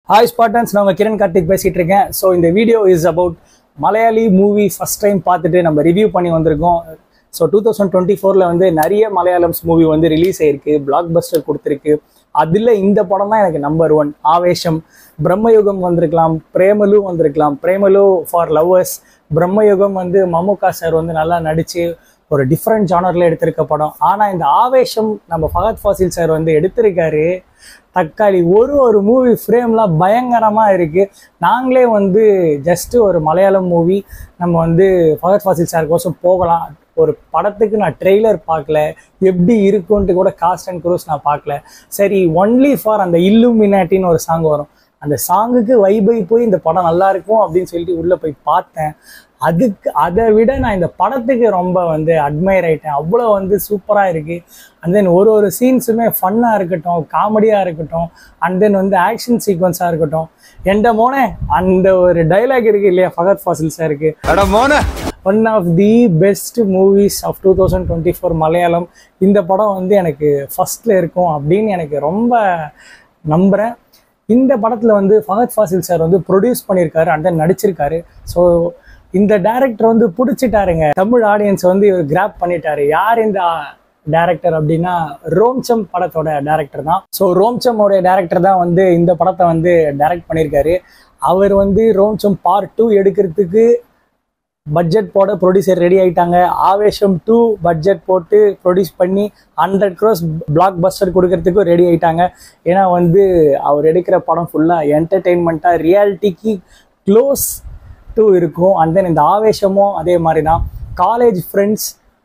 hi Spartans நான் உங்க கிரண் கார்த்திக் பேசிட்டு இருக்கேன் ஸோ இந்த video is about Malayali movie first time பார்த்துட்டு நம்ம ரிவ்யூ பண்ணி வந்திருக்கோம் ஸோ டூ தௌசண்ட் டுவெண்ட்டி ஃபோரில் வந்து நிறைய மலையாளம்ஸ் மூவி வந்து ரிலீஸ் ஆயிருக்கு பிளாக் பஸ்டர் கொடுத்துருக்கு அதில் இந்த படம் தான் எனக்கு நம்பர் ஒன் ஆவேஷம் பிரம்மயுகம் வந்திருக்கலாம் பிரேமலு வந்திருக்கலாம் பிரேமலு ஃபார் லவ்வர்ஸ் பிரம்மயுகம் வந்து மம்முக்கா சார் வந்து நல்லா நடிச்சு ஒரு டிஃப்ரெண்ட் ஜானரில் எடுத்திருக்க படம் ஆனால் இந்த ஆவேஷம் நம்ம ஃபகத் ஃபாசில் சார் வந்து எடுத்திருக்காரு தக்காளி ஒரு ஒரு மூவி ஃப்ரேம்லாம் பயங்கரமாக இருக்குது நாங்களே வந்து ஜஸ்ட்டு ஒரு மலையாளம் மூவி நம்ம வந்து ஃபகத் ஃபாசில் சார் கோசம் போகலாம் ஒரு படத்துக்கு நான் ட்ரெய்லர் பார்க்கல எப்படி இருக்குன்ட்டு கூட காஸ்ட் அண்ட் க்ரூஸ் நான் பார்க்கல சரி ஒன்லி ஃபார் அந்த இல்லுமினாட்டின்னு ஒரு சாங் வரும் அந்த சாங்குக்கு வைபை போய் இந்த படம் நல்லா இருக்கும் அப்படின்னு சொல்லிட்டு உள்ளே போய் பார்த்தேன் அதுக்கு அதை விட நான் இந்த படத்துக்கு ரொம்ப வந்து அட்மையர் ஆயிட்டேன் அவ்வளோ வந்து சூப்பராக இருக்குது அண்ட் தென் ஒரு ஒரு சீன்ஸுமே ஃபன்னாக இருக்கட்டும் காமெடியாக இருக்கட்டும் அண்ட் தென் வந்து ஆக்ஷன் சீக்வன்ஸாக இருக்கட்டும் எந்த மோனே அந்த ஒரு டைலாக் இருக்கு இல்லையா ஃபகத் ஃபாசில் சாருக்கு அட மோன one of the best movies of two thousand twenty four Malayalam இந்த படம் வந்து எனக்கு ஃபர்ஸ்ட்ல இருக்கும் அப்படின்னு எனக்கு ரொம்ப நம்புகிறேன் இந்த படத்தில் வந்து ஃபகத் ஃபாசில் சார் வந்து ப்ரொடியூஸ் பண்ணியிருக்காரு அண்ட் தென் நடிச்சிருக்காரு ஸோ இந்த டைரக்டர் வந்து பிடிச்சிட்டாருங்க தமிழ் ஆடியன்ஸ் வந்து இவர் கிராப் பண்ணிட்டாரு யார் இந்த டைரக்டர் அப்படின்னா ரோம்சம் படத்தோட டைரக்டர் தான் ஸோ ரோம்சமோட டைரக்டர் தான் வந்து இந்த படத்தை வந்து டைரக்ட் பண்ணியிருக்காரு அவர் வந்து ரோம்சம் பார்ட் டூ எடுக்கிறதுக்கு பட்ஜெட் போட ப்ரொடியூசர் ரெடி ஆயிட்டாங்க ஆவேஷம் டூ பட்ஜெட் போட்டு ப்ரொடியூஸ் பண்ணி ஹண்ட்ரட் க்ரோஸ் பிளாக் பஸ்டர் கொடுக்கறதுக்கும் ரெடி ஆயிட்டாங்க ஏன்னா வந்து அவர் எடுக்கிற படம் ஃபுல்லாக என்டர்டெயின்மெண்ட்டாக ரியாலிட்டிக்கு க்ளோஸ் டூ இருக்கும் அண்ட் தென் இந்த ஆவேஷமும் அதே மாதிரி தான் காலேஜ் ஃப்ரெண்ட்ஸ்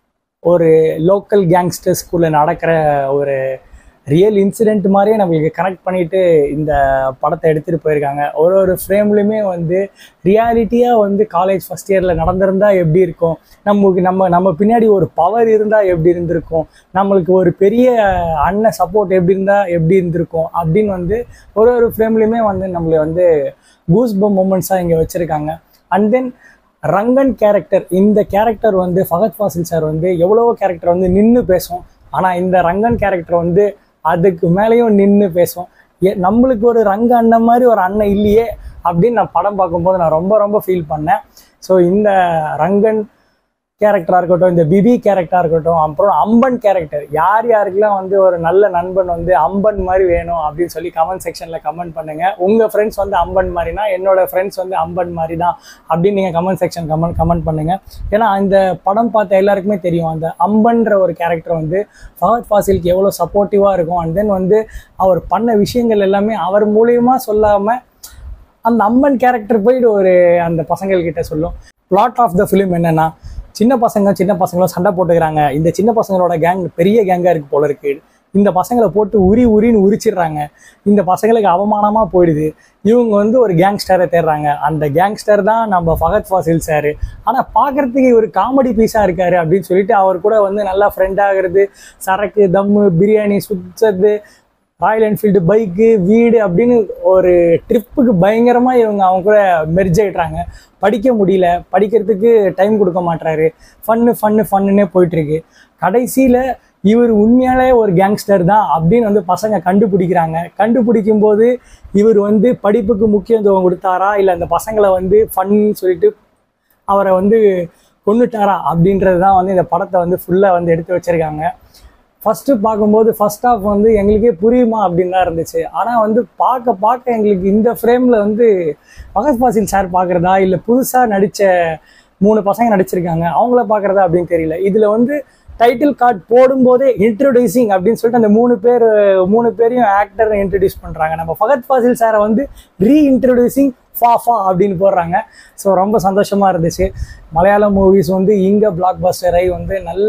ஒரு லோக்கல் கேங்ஸ்டர்ஸ்குள்ளே நடக்கிற ஒரு ரியல் இன்சிடென்ட் மாதிரியே நம்மளுக்கு கனெக்ட் பண்ணிட்டு இந்த படத்தை எடுத்துகிட்டு போயிருக்காங்க ஒரு ஒரு ஃப்ரேம்லையுமே வந்து ரியாலிட்டியாக வந்து காலேஜ் ஃபஸ்ட் இயரில் நடந்திருந்தா எப்படி இருக்கும் நமக்கு நம்ம நம்ம பின்னாடி ஒரு பவர் இருந்தால் எப்படி இருந்திருக்கும் நம்மளுக்கு ஒரு பெரிய அண்ணன் சப்போர்ட் எப்படி இருந்தால் எப்படி இருந்திருக்கும் அப்படின்னு வந்து ஒரு ஒரு ஃப்ரேம்லையுமே வந்து நம்மளை வந்து கூஸ் பம் மூமெண்ட்ஸாக இங்கே வச்சுருக்காங்க அண்ட் தென் ரங்கன் கேரக்டர் இந்த கேரக்டர் வந்து ஃபகத் ஃபாசில் சார் வந்து எவ்வளவோ கேரக்டர் வந்து நின்று பேசும் ஆனால் இந்த ரங்கன் கேரக்டர் வந்து அதுக்கு மேலேயும் நின்று பேசும் ஏ நம்மளுக்கு ஒரு ரங்க அண்ணன் மாதிரி ஒரு அண்ணன் இல்லையே அப்படின்னு நான் படம் பார்க்கும்போது நான் ரொம்ப ரொம்ப ஃபீல் பண்ணேன் ஸோ இந்த ரங்கன் கேரக்டராக இருக்கட்டும் இந்த பிபி கேரக்டராக இருக்கட்டும் அப்புறம் அம்பன் கேரக்டர் யார் யாருக்கெல்லாம் வந்து ஒரு நல்ல நண்பன் வந்து அம்பன் மாதிரி வேணும் அப்படின்னு சொல்லி கமெண்ட் செக்ஷனில் கமெண்ட் பண்ணுங்க உங்கள் ஃப்ரெண்ட்ஸ் வந்து அம்பன் மாதிரினா என்னோட ஃப்ரெண்ட்ஸ் வந்து அம்பன் மாதிரி தான் அப்படின்னு நீங்கள் கமெண்ட் செக்ஷன் கமெண்ட் கமெண்ட் பண்ணுங்க ஏன்னா இந்த படம் பார்த்த எல்லாருக்குமே தெரியும் அந்த அம்பன்ற ஒரு கேரக்டர் வந்து ஃபஹத் ஃபாசிலுக்கு எவ்வளோ சப்போர்ட்டிவாக இருக்கும் அண்ட் தென் வந்து அவர் பண்ண விஷயங்கள் எல்லாமே அவர் மூலியமாக சொல்லாமல் அந்த அம்மன் கேரக்டர் போயிட்டு ஒரு அந்த பசங்கள்கிட்ட சொல்லும் பிளாட் ஆஃப் த ஃபிலிம் என்னன்னா சின்ன பசங்க சின்ன பசங்களும் சண்டை போட்டுக்கிறாங்க இந்த சின்ன பசங்களோட கேங் பெரிய கேங்காக இருக்கு போல இருக்கு இந்த பசங்களை போட்டு உரி உரின்னு உரிச்சிடுறாங்க இந்த பசங்களுக்கு அவமானமாக போயிடுது இவங்க வந்து ஒரு கேங்ஸ்டரை தேடுறாங்க அந்த கேங்ஸ்டர் தான் நம்ம ஃபகத் ஃபாசில் சார் ஆனால் பார்க்குறதுக்கு ஒரு காமெடி பீஸாக இருக்காரு அப்படின்னு சொல்லிட்டு அவர் கூட வந்து நல்லா ஃப்ரெண்ட் ஆகிறது சரக்கு தம்மு பிரியாணி சுத்தது ராயல் என்ஃபீல்டு பைக்கு வீடு அப்படின்னு ஒரு ட்ரிப்புக்கு பயங்கரமாக இவங்க அவங்க கூட மெர்ஜ் ஆயிடுறாங்க படிக்க முடியல படிக்கிறதுக்கு டைம் கொடுக்க மாட்டாரு ஃபன்னு ஃபன்னு ஃபன்னுன்னே போயிட்டுருக்கு கடைசியில் இவர் உண்மையாலே ஒரு கேங்ஸ்டர் தான் அப்படின்னு வந்து பசங்க கண்டுபிடிக்கிறாங்க கண்டுபிடிக்கும் போது இவர் வந்து படிப்புக்கு முக்கியத்துவம் கொடுத்தாரா இல்லை அந்த பசங்களை வந்து ஃபன்னு சொல்லிட்டு அவரை வந்து கொண்டுட்டாரா அப்படின்றது தான் வந்து இந்த படத்தை வந்து ஃபுல்லாக வந்து எடுத்து வச்சிருக்காங்க ஃபஸ்ட்டு பார்க்கும்போது ஃபர்ஸ்ட் ஆஃப் வந்து எங்களுக்கே புரியுமா அப்படின்னு தான் இருந்துச்சு ஆனால் வந்து பார்க்க பார்க்க எங்களுக்கு இந்த ஃப்ரேமில் வந்து பகத் ஃபாசில் சார் பார்க்குறதா இல்லை புதுசாக நடித்த மூணு பசங்க நடிச்சிருக்காங்க அவங்கள பார்க்குறதா அப்படின்னு தெரியல இதில் வந்து டைட்டில் கார்டு போடும்போதே இன்ட்ரடியூசிங் அப்படின்னு சொல்லிட்டு அந்த மூணு பேர் மூணு பேரையும் ஆக்டர் இன்ட்ரடியூஸ் பண்ணுறாங்க நம்ம ஃபகத் ஃபாசில் சாரை வந்து ரீ இன்ட்ரடியூசிங் ஃபா ஃபா அப்படின்னு போடுறாங்க ஸோ ரொம்ப சந்தோஷமாக இருந்துச்சு மலையாளம் மூவிஸ் வந்து இங்கே பிளாக் பஸ்டரை வந்து நல்ல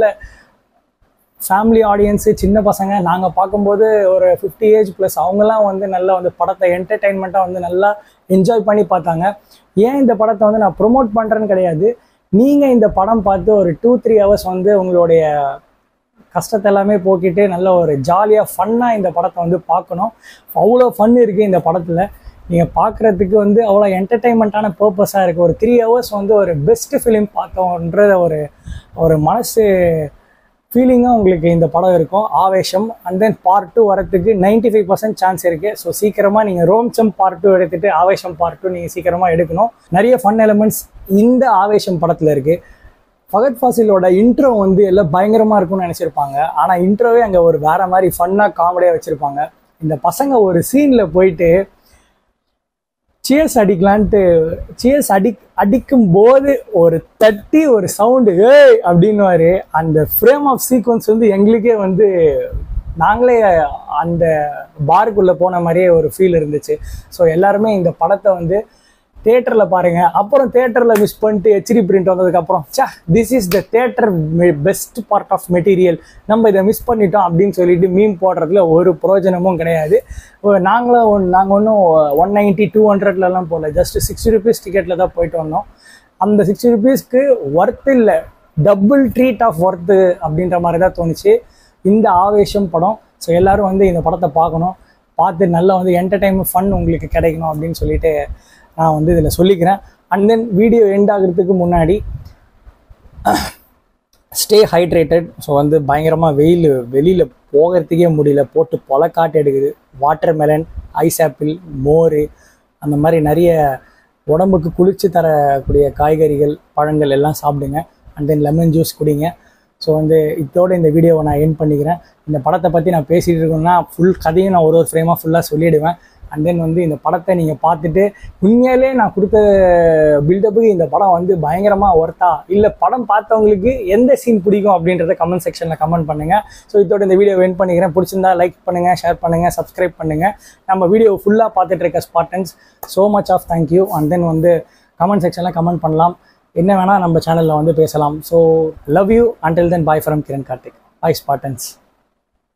ஃபேமிலி ஆடியன்ஸு சின்ன பசங்க நாங்கள் பார்க்கும்போது ஒரு ஃபிஃப்டி ஏஜ் ப்ளஸ் அவங்கெல்லாம் வந்து நல்லா வந்து படத்தை என்டர்டெயின்மெண்ட்டாக வந்து நல்லா என்ஜாய் பண்ணி பார்த்தாங்க ஏன் இந்த படத்தை வந்து நான் ப்ரொமோட் பண்ணுறேன்னு கிடையாது நீங்கள் இந்த படம் பார்த்து ஒரு டூ த்ரீ ஹவர்ஸ் வந்து உங்களுடைய கஷ்டத்தை எல்லாமே போக்கிட்டு நல்ல ஒரு ஜாலியாக ஃபன்னாக இந்த படத்தை வந்து பார்க்கணும் அவ்வளோ ஃபன் இருக்குது இந்த படத்தில் நீங்கள் பார்க்குறதுக்கு வந்து அவ்வளோ என்டர்டெயின்மெண்ட்டான பர்பஸாக இருக்குது ஒரு த்ரீ ஹவர்ஸ் வந்து ஒரு பெஸ்ட்டு ஃபிலிம் பார்த்தோன்ற ஒரு ஒரு மனசு ஃபீலிங்காக உங்களுக்கு இந்த படம் இருக்கும் Aavesham and then part two வரத்துக்கு நைன்டி ஃபைவ் பர்சன்ட் சான்ஸ் இருக்குது ஸோ சீக்கிரமாக நீங்கள் ரோம்சம் பார்ட் டூ எடுத்துட்டு ஆவேஷம் பார்ட் டூ நீங்கள் சீக்கிரமாக எடுக்கணும் நிறைய ஃபன் எலமெண்ட்ஸ் இந்த ஆவேஷம் படத்தில் இருக்குது ஃபகத் ஃபாசிலோட இன்ட்ரோ வந்து எல்லாம் பயங்கரமாக இருக்கும்னு நினச்சிருப்பாங்க ஆனால் இன்ட்ரோவே அங்கே ஒரு வேற மாதிரி ஃபன்னாக காமெடியாக வச்சுருப்பாங்க இந்த பசங்க ஒரு சீனில் போயிட்டு சியர்ஸ் அடிக்கலான்ட்டு சியர்ஸ் அடி அடிக்கும் போது ஒரு தட்டி ஒரு சவுண்டு ஏய் அப்படின்னுவாரு அந்த ஃப்ரேம் ஆஃப் சீக்வன்ஸ் வந்து எங்களுக்கே வந்து நாங்களே அந்த பாருக்குள்ளே போன மாதிரியே ஒரு ஃபீல் இருந்துச்சு ஸோ எல்லாருமே இந்த படத்தை வந்து தேட்டரில் பாருங்க அப்புறம் தேட்டரில் மிஸ் பண்ணிட்டு ஹெச்டி பிரிண்ட் வந்ததுக்கப்புறம் say this is the theatre best part of material நம்ம இதை மிஸ் பண்ணிட்டோம் அப்படின்னு சொல்லிட்டு மீம் போடுறதுல ஒரு பிரயோஜனமும் கிடையாது நாங்களும் நாங்கள் ஒன்றும் ஒன் நைன்ட்டி டூ ஹண்ட்ரட்லலாம் போகல ஜஸ்ட் சிக்ஸ்டி ருபீஸ் டிக்கெட்டில் தான் போயிட்டு வந்தோம் அந்த சிக்ஸ்டி ருபீஸ்க்கு ஒர்த் இல்லை டபுள் ட்ரீட் ஆஃப் ஒர்த்து அப்படின்ற மாதிரி தான் தோணுச்சு இந்த ஆவேஷம் படம் ஸோ எல்லாரும் வந்து இந்த படத்தை பார்க்கணும் பார்த்து நல்லா வந்து என்டர்டைன்மெண்ட் ஃபன் உங்களுக்கு கிடைக்கணும் அப்படின்னு சொல்லிட்டு நான் வந்து இதில் சொல்லிக்கிறேன் அண்ட் தென் வீடியோ எண்ட் ஆகிறதுக்கு முன்னாடி ஸ்டே ஹைட்ரேட்டட் ஸோ வந்து பயங்கரமாக வெயில் வெளியில் போகிறதுக்கே முடியல போட்டு பொல காட்டு எடுக்குது வாட்டர் மெலன் ஐஸ் ஆப்பிள் மோர் அந்த மாதிரி நிறைய உடம்புக்கு குளிர்ச்சி தரக்கூடிய காய்கறிகள் பழங்கள் எல்லாம் சாப்பிடுங்க அண்ட் தென் லெமன் ஜூஸ் குடிங்க ஸோ வந்து இதோட இந்த வீடியோவை நான் என் பண்ணிக்கிறேன் இந்த படத்தை பற்றி நான் பேசிகிட்டு இருக்கேன்னா ஃபுல் கதையும் நான் ஒரு ஒரு ஃப்ரேமாக ஃபுல்லாக சொல்லிவிடுவேன் அண்ட் தென் வந்து இந்த படத்தை நீங்கள் பார்த்துட்டு உண்மையிலே நான் கொடுத்த பில்டப்புக்கு இந்த படம் வந்து பயங்கரமாக ஒர்த்தா இல்லை படம் பார்த்தவங்களுக்கு எந்த சீன் பிடிக்கும் அப்படின்றத கமெண்ட் செக்ஷனில் கமெண்ட் பண்ணுங்கள் ஸோ இதோட இந்த வீடியோ வென் பண்ணிக்கிறேன் பிடிச்சிருந்தா லைக் பண்ணுங்கள் ஷேர் பண்ணுங்கள் சப்ஸ்கிரைப் பண்ணுங்கள் நம்ம வீடியோ ஃபுல்லாக பார்த்துட்டு இருக்க Spartans so much of thank you and then வந்து கமெண்ட் செக்ஷனில் கமெண்ட் பண்ணலாம் என்ன வேணால் நம்ம சேனலில் வந்து பேசலாம் so love you until then bye from Kiran Karthik bye Spartans